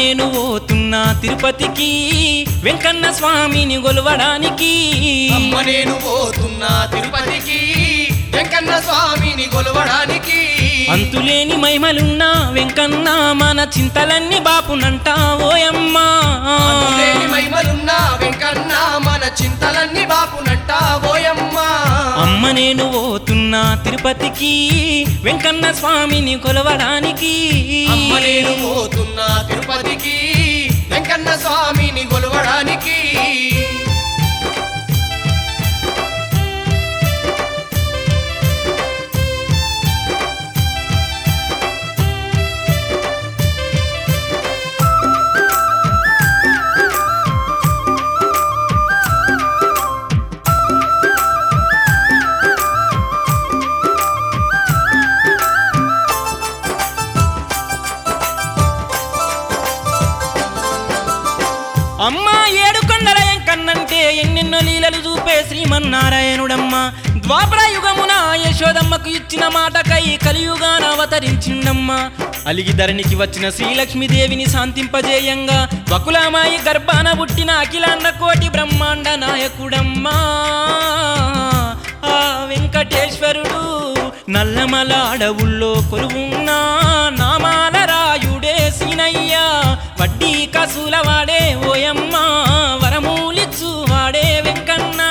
నేను పోతున్నా తిరుపతికి వెంకన్న స్వామిని గొలవడానికి అమ్మ నేను పోతున్నా తిరుపతికి వెంకన్న స్వామిని కొలవడానికి అంతులేని మహిమలున్నా వెంకన్న మన చింతలన్నీ బాపునంట ఓయమ్మా లేని మహిమలున్నా వెంకన్న మన చింతలన్నీ బాపునట్ట ఓయమ్మా అమ్మ నేను పోతున్నా తిరుపతికి వెంకన్న స్వామిని కొలవడానికి అమ్మ నేను పోతున్నా తిరుపతికి వెంకన్న స్వామిని కొలవడానికి అమ్మా ఏడు కొండల ఎంకన్నంటే ఎన్నెన్నో లీలలు చూపే శ్రీమన్నారాయణుడమ్మ ద్వాపర యుగమున యశోదమ్మకు ఇచ్చిన మాటకై కలియుగాన అవతరించిండమ్మ అలిగి ధరణికి వచ్చిన శ్రీలక్ష్మీదేవిని శాంతింపజేయంగా వకులామాయి గర్భాన పుట్టిన అఖిలాండ కోటి బ్రహ్మాండ నాయకుడమ్మా ఆ వెంకటేశ్వరుడు నల్లమల అడవుల్లో కొలువున్న నామాల రాయుడే సీనయ్య వడ్డీ కసుల వాడే ఓయమ్మ వరమూలిచ్చు వాడే వెంకన్న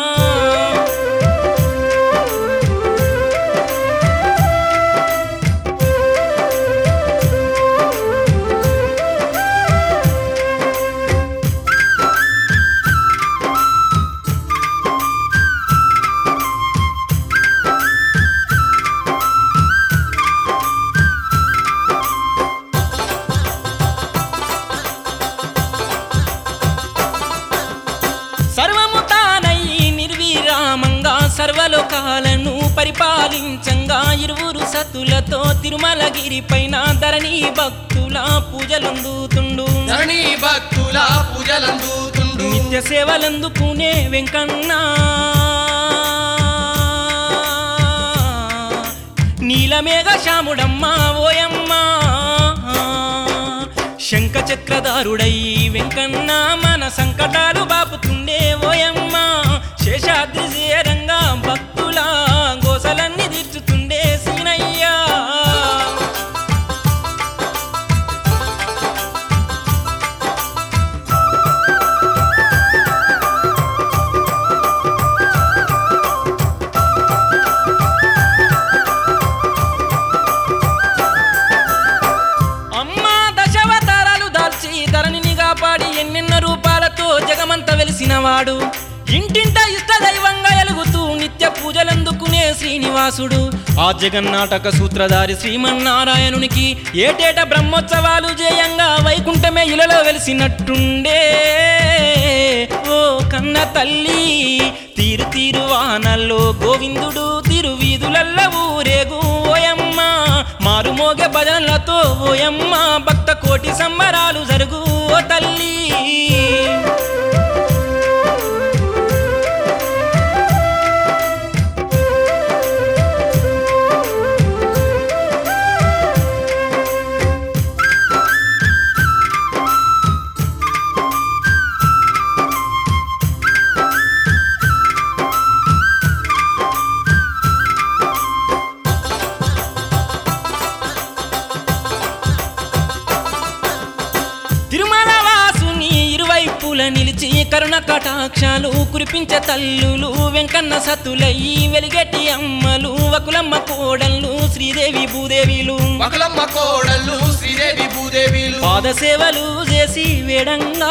సర్వము తానయ్యి నిర్విరామంగా సర్వలోకాలను పరిపాలించంగా ఇరువురు సతులతో తిరుమలగిరి పైన ధరణి భక్తుల పూజలందుతుండు ధరణి భక్తుల పూజలందుతుండు నిత్య సేవలందుకునే వెంకన్న నీలమేఘ శ్యాముడమ్మ ఓయమ్మ శంఖ చక్రధారుడై వెంకన్న మన సంకటాలు బాపుతుండే ఓయమ్మ శేషాద్రి చేరంగా భక్తుల గోసలన్నీ తీర్చుతుండే సీనయ్యా అమ్మా దశవతారాలు దాల్చి ధరణిని కాపాడి ఎన్నెన్నో రూపాలతో జగమంత వెలిసినవాడు ఇంటింట ఇష్ట దైవంగా ఎలుగుతూ నిత్య పూజలందుకునే శ్రీనివాసుడు ఆ జగన్నాటక సూత్రధారి శ్రీమన్నారాయణునికి ఏటేట బ్రహ్మోత్సవాలు జయంగా వైకుంఠమే ఇలలో వెలిసినట్టుండే ఓ కన్న తల్లి తీరు తీరు వానల్లో గోవిందుడు తిరువీధులల్ల ఊరేగు ఓయమ్మ మారుమోగ భజనలతో ఓయమ్మ భక్త కోటి సంబరాలు జరుగు ఓ తల్లి తిరుమల వాసుని ఇరువైపుల నిలిచి కరుణ కటాక్షాలు కురిపించే తల్లులు వెంకన్న సతులయ్యి వెలిగెట్టి అమ్మలు వకులమ్మ కోడళ్ళు శ్రీదేవి భూదేవిలు మకులమ్మ కోడళ్ళు శ్రీదేవి భూదేవిలు పాద సేవలు చేసి వేడంగా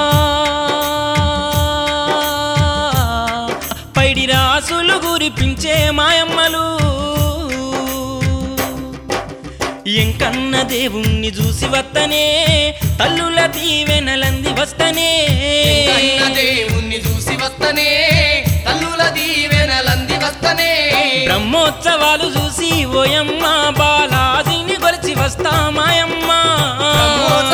పైడి రాసులు గురిపించే మాయమ్మలు ఎంకన్న దేవుణ్ణి చూసి వత్తనే తల్లుల దీవెనలంది వస్తనే కన్న దేవుణ్ణి చూసి వస్తనే తల్లుల దీవెనలంది వస్తనే బ్రహ్మోత్సవాలు చూసి ఓయమ్మ బాలాజీని కొలిచి వస్తా మాయమ్మ